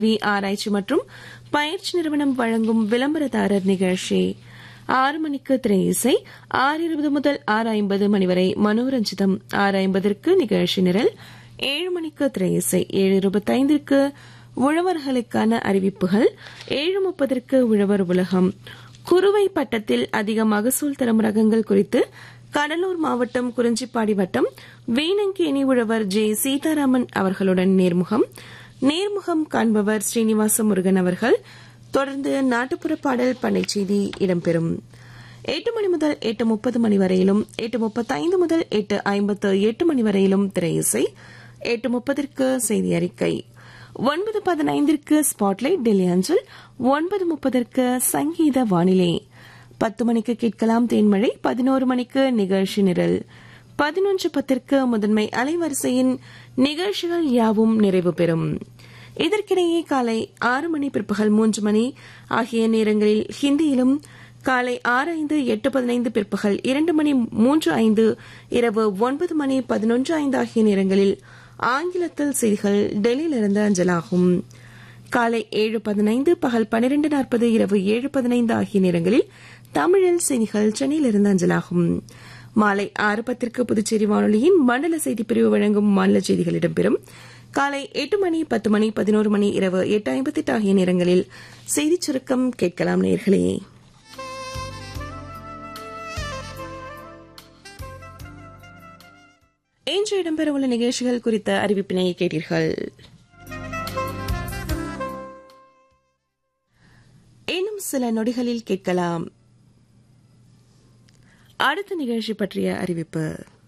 we ஆராய்ச்சி மற்றும் பயிற்சி நிறுவனம் வழங்கும் விளம்பரதாரர் நிகழ்ச்சி ஆறு மணிக்கு திரை இசை ஆறு இருபது முதல் ஆறு ஐம்பது மணி வரை மனோரஞ்சிதம் ஆறு ஐம்பதற்கு நிகழ்ச்சி நிரல் ஏழு மணிக்கு திரை இசை ஏழு இருபத்தைந்திற்கு உழவர்களுக்கான அறிவிப்புகள் ஏழு முப்பதற்கு உழவர் உலகம் குறுவை பட்டத்தில் அதிக மகசூல் தரும் ரகங்கள் குறித்து கடலூர் மாவட்டம் குறிஞ்சிப்பாடி வட்டம் வீணங்கேணி உழவர் ஜே சீதாராமன் அவர்களுடன் நேர்முகம் நேர்முகம் காண்பவர் ஸ்ரீனிவாச முருகன் அவர்கள் தொடர்ந்து நாட்டுப்புற பாடல் பண்ணை செய்தி இடம்பெறும் எட்டு மணி முதல் எட்டு முப்பது மணி வரையிலும் எட்டு முப்பத்தைந்து முதல் எட்டு ஐம்பத்து எட்டு மணி வரையிலும் திரை இசை எட்டு முப்பதற்கு செய்தி அறிக்கை ஒன்பது பதினைந்திற்கு ஸ்பாட்லைட் டெல்லி அஞ்சல் ஒன்பது முப்பதற்கு சங்கீத வானிலை பத்து மணிக்கு கேட்கலாம் தேன்மழை பதினோரு மணிக்கு நிகழ்ச்சி நிரல் பதினொன்று பத்திற்கு முதன்மை அலைவரிசையின் நிகழ்ச்சிகள் யாவும் நிறைவு பெறும் இதற்கிடையே காலை ஆறு மணி பிற்பகல் மூன்று மணி ஆகிய நேரங்களில் ஹிந்தியிலும் காலை ஆறு ஐந்து எட்டு பதினைந்து பிற்பகல் இரண்டு மணி மூன்று ஐந்து இரவு ஒன்பது மணி பதினொன்று ஐந்து ஆகிய நேரங்களில் ஆங்கிலத்தில் செய்திகள் டெல்லியிலிருந்து அஞ்சலாகும் காலை ஏழு பதினைந்து பகல் பனிரெண்டு நாற்பது இரவு ஏழு பதினைந்து ஆகிய நேரங்களில் தமிழில் செய்திகள் சென்னையிலிருந்து அஞ்சலாகும் மாலை ஆறு பத்திற்கு புதுச்சேரி வானொலியின் மண்டல செய்தி பிரிவு வழங்கும் மாநில செய்திகள் இடம்பெறும் காலை எட்டு மணி பத்து மணி பதினோரு மணி இரவு எட்டு ஐம்பத்தெட்டு ஆகிய நேரங்களில் செய்திச் சுருக்கம் கேட்கலாம் நேர்களே இன்று இடம்பெறவுள்ள நிகழ்ச்சிகள் குறித்த அறிவிப்பினை கேட்டீர்கள் இன்னும் சில நொடிகளில் கேட்கலாம் அடுத்த நிகழ்ச்சி பற்றிய அறிவிப்பு